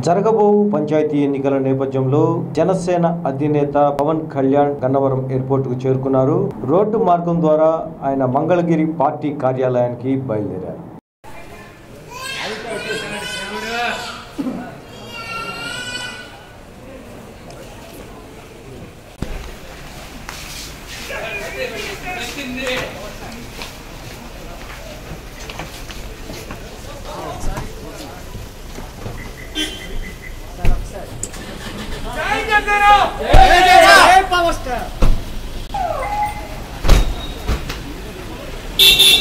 జరగబోవు పంచాయతీ ఎన్నికల నేపథ్యంలో జనసేన అధినేత పవన్ కళ్యాణ్ గన్నవరం ఎయిర్పోర్ట్ కు చేరుకున్నారు రోడ్డు మార్గం ద్వారా ఆయన మంగళగిరి పార్టీ కార్యాలయానికి బయలుదేరారు పవర్ స్టార్